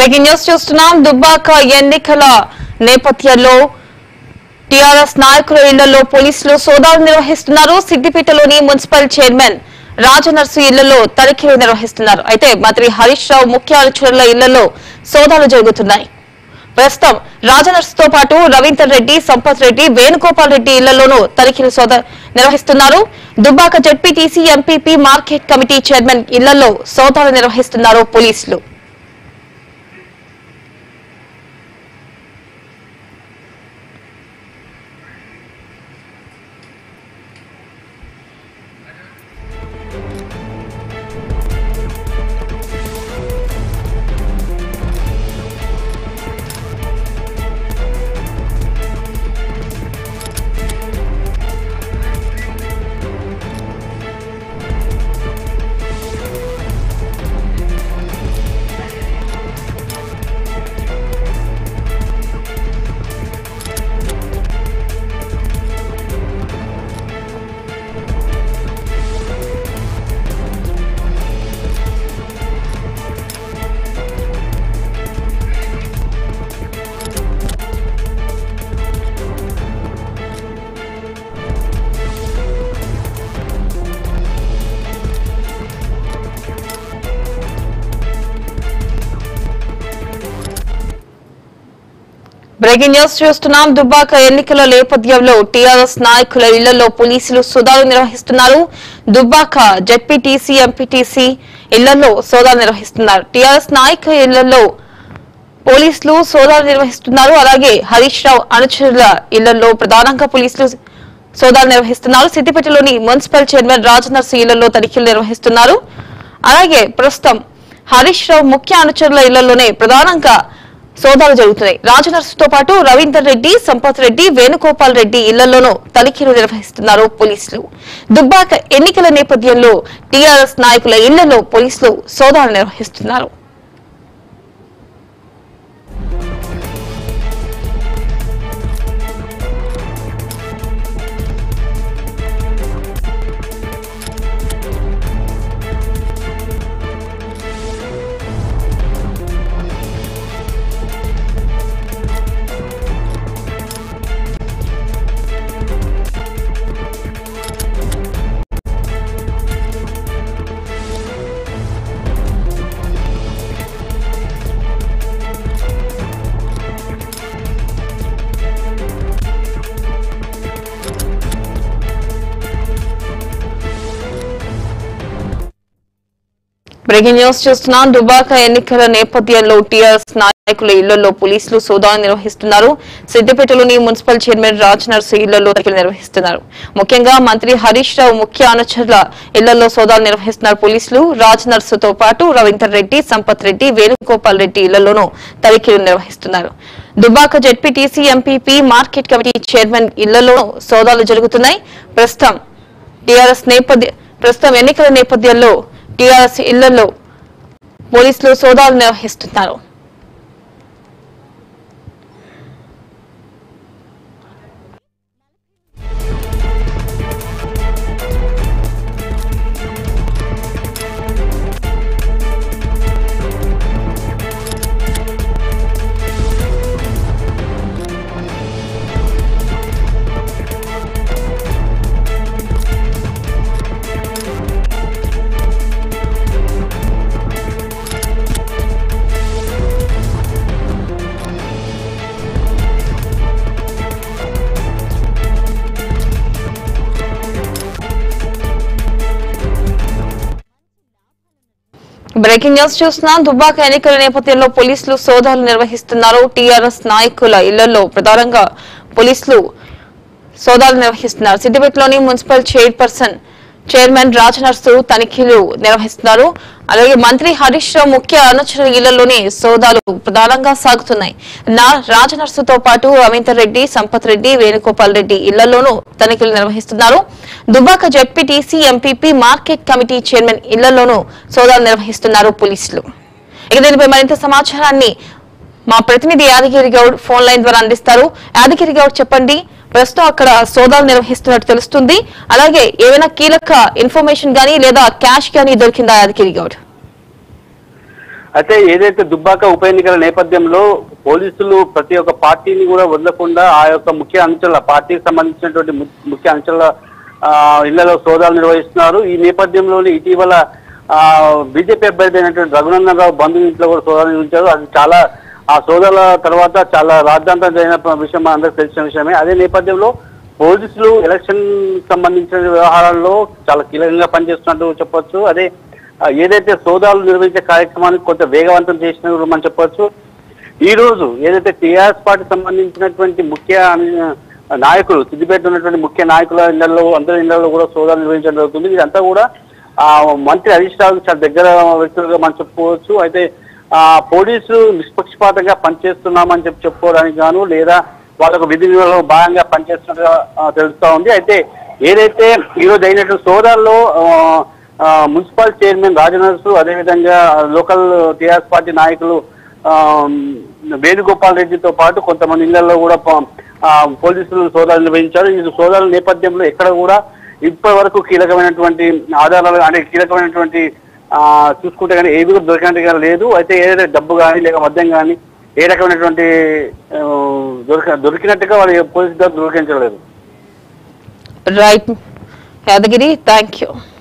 breaking news చూస్తున్నాం దుబ్బాక ఎన్నికల నేపథ్యంలో టీఆర్ఎస్ నాయకుల ఇళ్లలో పోలీసులు సోదాలు నిర్వహిస్తున్నారు సిద్దిపేటలోని మున్సిపల్ చైర్మన్ రాజనర్సు ఇళ్లలో తనిఖీలు నిర్వహిస్తున్నారు అయితే మంత్రి హరీష్ రావు ముఖ్య అనుచరుల ఇళ్లలో సోదాలు జరుగుతున్నాయి ప్రస్తుతం రాజనర్సుతో పాటు రవీందర్ రెడ్డి సంపత్ రెడ్డి వేణుగోపాల్ రెడ్డి ఇళ్లలోనూ తనిఖీలు సోద నిర్వహిస్తున్నారు Dubbaka ZPTC MPP market committee chairman ఇళ్లలో సోదాలు నిర్వహిస్తున్నారు పోలీసులు బ్రేకింగ్ న్యూస్ చూస్తున్నాం దుబ్బాక ఎన్నికల నేపథ్యంలో టీఆర్ఎస్ నాయకుల ఇళ్లలో పోలీసులు సోదాలు నిర్వహిస్తున్నారు దుబ్బాక జడ్పీటీసీ ఎంపీటీసీ ఇళ్లలో సోదాలు నిర్వహిస్తున్నారు టీఆర్ఎస్ నాయకుల ఇళ్లలో పోలీసులు సోదాలు నిర్వహిస్తున్నారు అలాగే హరీష్ రావు అనుచరుల ఇళ్లలో ప్రధానంగా పోలీసులు సోదాలు నిర్వహిస్తున్నారు సిద్దిపేటలోని మున్సిపల్ చైర్మన్ రాజనర్సు ఇళ్లలో తనిఖీలు నిర్వహిస్తున్నారు అలాగే ప్రస్తుతం హరీష్ రావు ముఖ్య అనుచరుల ఇళ్లలోనే ప్రధానంగా సోదాలు జరుగుతున్నాయి రాజనర్సుతో పాటు రవీందర్ రెడ్డి సంపత్ రెడ్డి వేణుగోపాల్ రెడ్డి ఇళ్లలోనూ తనిఖీలు నిర్వహిస్తున్నారు పోలీసులు దుబ్బాక ఎన్నికల నేపథ్యంలో టీఆర్ఎస్ నాయకుల ఇళ్లలో పోలీసులు సోదాలు నిర్వహిస్తున్నారు బ్రేకింగ్ న్యూస్ చూస్తున్నాం దుబాక ఎన్నికల నేపథ్యంలో టీఆర్ఎస్ నాయకుల ఇళ్లలో పోలీసులు సోదాలు నిర్వహిస్తున్నారు సిద్దిపేటలోని మున్సిపల్ చైర్మన్ రాజ్ నర్సు ఇళ్లలో తనిఖీలు నిర్వహిస్తున్నారు ముఖ్యంగా మంత్రి హరీష్ రావు ముఖ్య అనుచరుల ఇళ్లలో సోదాలు నిర్వహిస్తున్నారు పోలీసులు రాజ్ నర్సుతో పాటు రవీందర్ రెడ్డి సంపత్ రెడ్డి వేణుగోపాల్ రెడ్డి ఇళ్లలోనూ తనిఖీలు నిర్వహిస్తున్నారు Dubbaka ZPTC MPP market committee chairman ఇళ్లలోనూ సోదాలు జరుగుతున్నాయి ప్రస్తుతం టీఆర్ఎస్ నేపథ్య ప్రస్తుతం ఎన్నికల నేపథ్యంలో టీఆర్ఎస్ ఇళ్లలో పోలీసులు సోదాలు నిర్వహిస్తున్నారు బ్రేకింగ్ న్యూస్ చూస్తున్నాం దుబ్బాక ఎన్నికల నేపథ్యంలో పోలీసులు సోదాలు నిర్వహిస్తున్నారు టీఆర్ఎస్ నాయకుల ఇళ్లలో ప్రధానంగా పోలీసులు సోదాలు నిర్వహిస్తున్నారు సిద్దిపేటలోని మున్సిపల్ చైర్పర్సన్ చైర్మన్ రాజనర్సు తనిఖీలు నిర్వహిస్తున్నారు అలాగే మంత్రి హరీష్ రావు ముఖ్య అనుచరుల ఇళ్లలోనే సోదాలు ప్రధానంగా సాగుతున్నాయి నా రాజనర్సుతో పాటు రవీందర్ రెడ్డి సంపత్ రెడ్డి వేణుగోపాల్ రెడ్డి ఇళ్లలోనూ తనిఖీలు నిర్వహిస్తున్నారు Dubbaka ZPTC MPP market committee chairman ఇళ్లలోనూ సోదాలు నిర్వహిస్తున్నారు పోలీసులు ఇక దీనిపై మరింత సమాచారాన్ని మా ప్రతినిధి యాదగిరి గౌడ్ ఫోన్ లైన్ ద్వారా అందిస్తారు యాదగిరి గౌడ్ చెప్పండి ప్రస్తుతం అక్కడ సోదాలు నిర్వహిస్తున్నట్టు తెలుస్తుంది అలాగే ఏమైనా కీలక ఇన్ఫర్మేషన్ గానీ లేదా క్యాష్ గానీ దొరికిందా యాదగిరి గౌడ్ అయితే ఏదైతే దుబ్బాక ఉప ఎన్నికల నేపథ్యంలో పోలీసులు ప్రతి ఒక్క పార్టీని కూడా వదలకుండా ఆ యొక్క ముఖ్య అంశాల పార్టీకి సంబంధించినటువంటి ము- ముఖ్య అంశాల ఆ, ఇళ్లలో సోదాలు నిర్వహిస్తున్నారు ఈ నేపథ్యంలోనే ఇటీవల బీజేపీ అభ్యర్థి అయినటువంటి రఘునందన్ రావు బంధువు ఇంట్లో కూడా సోదాలు నిర్వహించారు అది చాలా ఆ సోదాల తర్వాత చాలా రాద్ధాంతం జరిగిన విషయం అందరికి తెలిసిన విషయమే అదే నేపథ్యంలో పోలీసులు ఎలక్షన్ సంబంధించిన వ్యవహారాల్లో చాలా కీలకంగా పనిచేస్తున్నట్టు చెప్పొచ్చు అదే ఆ, ఏదైతే సోదాలు నిర్వహించే కార్యక్రమాన్ని కొంత వేగవంతం చేసిన కూడా మనం చెప్పొచ్చు ఈ రోజు ఏదైతే టీఆర్ఎస్ పార్టీ సంబంధించినటువంటి ముఖ్య ఆ, నాయకులు సిద్దిపేట ఉన్నటువంటి ముఖ్య నాయకుల ఇళ్లలో అందరి ఇళ్లలో కూడా సోదాలు నిర్వహించడం జరుగుతుంది ఇదంతా కూడా ఆ మంత్రి హరీష్ రావు చాలా దగ్గర వ్యక్తులుగా మనం చెప్పుకోవచ్చు అయితే ఆ పోలీసులు నిష్పక్షపాతంగా పనిచేస్తున్నామని చెప్పి చెప్పుకోవడానికి గాను లేదా వాళ్ళకు విధి విధానంలో భాగంగా పనిచేస్తున్నట్టుగా ఆ, తెలుస్తా ఉంది అయితే ఏదైతే ఈ రోజు అయినటువంటి సోదాల్లో ఆ, ఆ, మున్సిపల్ చైర్మన్ రాజనరసు అదేవిధంగా లోకల్ టీఆర్ఎస్ పార్టీ నాయకులు ఆ, వేణుగోపాల్ రెడ్డితో పాటు కొంతమంది ఇళ్లలో కూడా ప- ఆ, పోలీసులు సోదాలు నిర్వహించారు ఈ సోదాల నేపథ్యంలో ఎక్కడ కూడా ఇప్పటి వరకు కీలకమైనటువంటి ఆధారాలు అంటే కీలకమైనటువంటి ఆ, చూసుకుంటే కానీ ఏవి కూడా దొరికినట్టుగా లేదు అయితే ఏదైతే డబ్బు కానీ లేక మద్యం కానీ ఏ రకమైనటువంటి ఆ, దొరిక దొరికినట్టుగా వాళ్ళు పోలీసు దొరికించలేదు రైట్ యాదగిరి థ్యాంక్ యూ